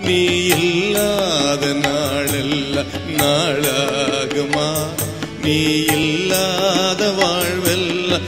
நீ இல்லாத நாளெல்லாம் நாளாகுமா நீ இல்லாத வாழ்வெல்லாம்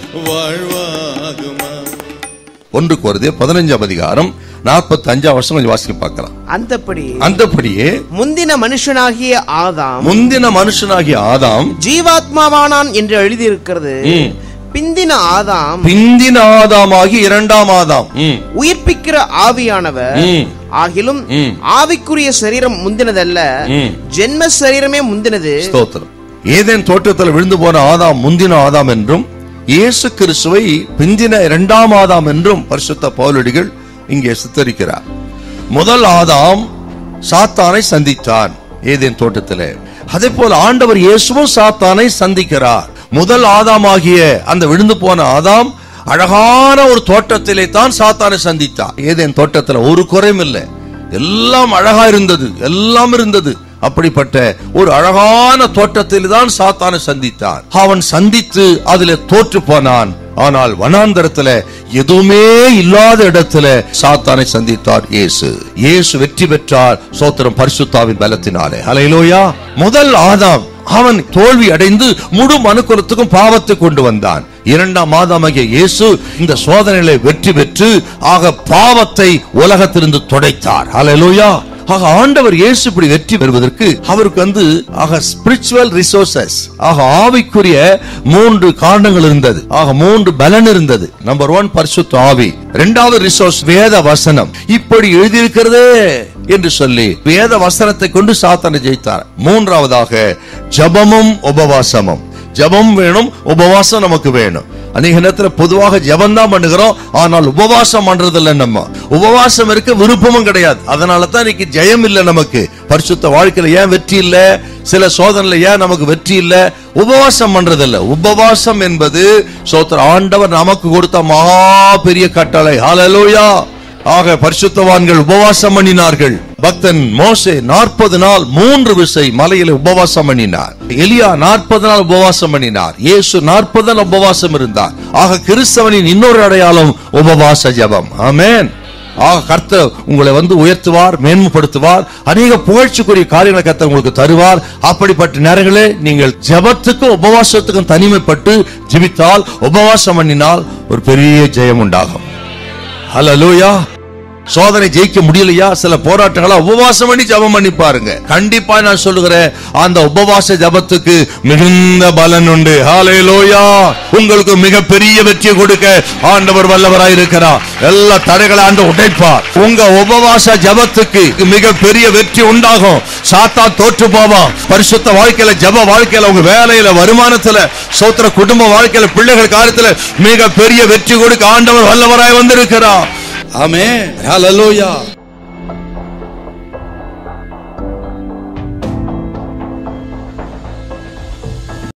வாழ்வாகுமா ஒன்று குறைந்தே பதினஞ்சாம் அதிகாரம் நாற்பத்தி அஞ்சாம் வருஷம் கொஞ்சம் வாசிக்க பார்க்கலாம் அந்தப்படி அந்தபடியே முந்தின மனுஷனாகிய ஆதாம் முந்தின மனுஷனாகிய ஆதாம் ஜீவாத்மாவானான் என்று எழுதியிருக்கிறது ம். பிந்தின ஆதாம் பிந்தின ஆதாமாகி இரண்டாம் ஆதாம் ம், உயிர்ப்பிக்கிற ஆவியானவர் ம், ஆகிலும் ம். ஆவிக்குரிய சரீரம் முந்தினதல்ல ம். ஜென்ம சரீரமே முந்தினது ஸ்தோத்திரம் ஏதேன் தோட்டத்தில் விழுந்து போன ஆதாம் முந்தின ஆதாம் என்றும் இயேசு கிறிஸ்துவை பிந்தின இரண்டாம் ஆதாம் என்றும் பரிசுத்த பவுலடிகள் இங்கே சித்தரிக்கிறார் முதல் ஆதாம் சாத்தானை சந்தித்தான் ஏதேன் தோட்டத்திலே அதே போல ஆண்டவர் இயேசுவும் சாத்தானை சந்திக்கிறார் முதல் ஆதாமாகிய அந்த விழுந்து போன ஆதாம் அழகான ஒரு தோட்டத்திலே தான் சாத்தானை சந்தித்தார் ஏதேன் தோட்டத்தில் ஒரு குறையும் இல்லை எல்லாம் அழகா இருந்தது எல்லாம் இருந்தது அப்படிப்பட்ட ஒரு அழகான தோட்டத்தில் தான் சாத்தானை சந்தித்தான் அவன் சந்தித்து அதிலே தோற்று போனான் ஆனால் வனாந்தரத்துல எதுவுமே இல்லாத இடத்துல சாத்தானை சந்தித்தார் இயேசு இயேசு வெற்றி பெற்றார் சோத்திரம் பரிசுத்தாவின் பலத்தினாலே ஹalleluya முதல் ஆதாம் அவன் தோல்வி அடைந்து முழு மனுக்குலத்துக்கும் பாவத்தை கொண்டு வந்தான் இரண்டாம் மாதமாகிய இயேசு இந்த சோதனைகளை வெற்றி பெற்று ஆக பாவத்தை உலகத்திலிருந்து துடைத்தார் ஹalleluya ஆக ஆண்டவர் இயேசு இப்படி வெற்றி பெறுவதற்கு அவருக்கு வந்து ஆக ஸ்பிரிச்சுவல் ரிசோர்சஸ் ஆக ஆவிக்குரிய மூன்று காரணங்கள் இருந்தது ஆக மூன்று பலன் இருந்தது நம்பர் ஒன் பரிசுத்த ஆவி இரண்டாவது ரிசோர்ஸ் வேத வசனம் இப்படி எழுதியிருக்கிறதே என்று சொல்லி வேத வசனத்தை கொண்டு சாத்தானை ஜெயித்தார் மூன்றாவதாக ஜபமும் உபவாசமும் ஜெபம் வேணும் உபவாசம் நமக்கு வேணும் அநேக நேரத்துல பொதுவாக ஜெபம் தான் பண்ணுகிறோம் ஆனால் உபவாசம் பண்றது இல்ல நம்ம உபவாசம் இருக்க விருப்பமும் கிடையாது அதனால தான் இன்னைக்கு ஜெயம் இல்ல நமக்கு பரிசுத்த வாழ்க்கையில ஏன் வெற்றி இல்ல சில சோதனையில ஏன் நமக்கு வெற்றி இல்ல உபவாசம் பண்றது இல்ல உபவாசம் என்பது சோத்திர ஆண்டவர் நமக்கு கொடுத்த மகா பெரிய கட்டளை ஹalleluya ஆக பரிசுத்தவான்கள் உபவாசம் பண்ணினார்கள் பக்தன் மோசே நாற்பது நாள் மூன்று விசை மலையில உபவாசம் பண்ணினார் எலியா நாற்பது நாள் உபவாசம் பண்ணினார் இயேசு நாற்பது நாள் உபவாசம் இருந்தார் ஆக கிறிஸ்தவனின் இன்னொரு அடையாளம் உபவாச ஜெபம் ஆமென் ஆக கர்த்தர் உங்களை வந்து உயர்த்துவார் மேன்மைப்படுத்துவார் அநேக புகழ்ச்சிக்குரிய காரியங்களை கர்த்தர் உங்களுக்கு தருவார் அப்படிப்பட்ட நேரங்களே நீங்கள் ஜெபத்துக்கும் உபவாசத்துக்கும் தனிமைப்பட்டு ஜெபித்தால் உபவாசம் பண்ணினால் ஒரு பெரிய ஜெயம் உண்டாகும் ஹalleluya சோதனை ஜெயிக்க முடியலையா சில போராட்டங்களா உபவாசம் பண்ணி ஜெபம் பண்ணி பாருங்க கண்டிப்பா நான் சொல்லுகிறேன் அந்த உபவாச ஜெபத்துக்கு மிகுந்த பலன் உண்டு ஹalleluya உங்களுக்கு மிகப்பெரிய வெற்றி கொடுக்க ஆண்டவர் வல்லவராய் இருக்கிறார் எல்லா தடைகளை ஆண்டு உடைப்பார் உங்க உபவாச ஜெபத்துக்கு மிகப்பெரிய வெற்றி உண்டாகும் சாத்தா தோற்று போவான் பரிசுத்த வாழ்க்கையில ஜெப வாழ்க்கையில உங்க வேலையில வருமானத்துல சோத்திர குடும்ப வாழ்க்கையில பிள்ளைகள் காரியத்துல மிக பெரிய வெற்றி கொடுக்க ஆண்டவர் வல்லவராய் வந்திருக்கிறார் ஆமென் ஹalleluya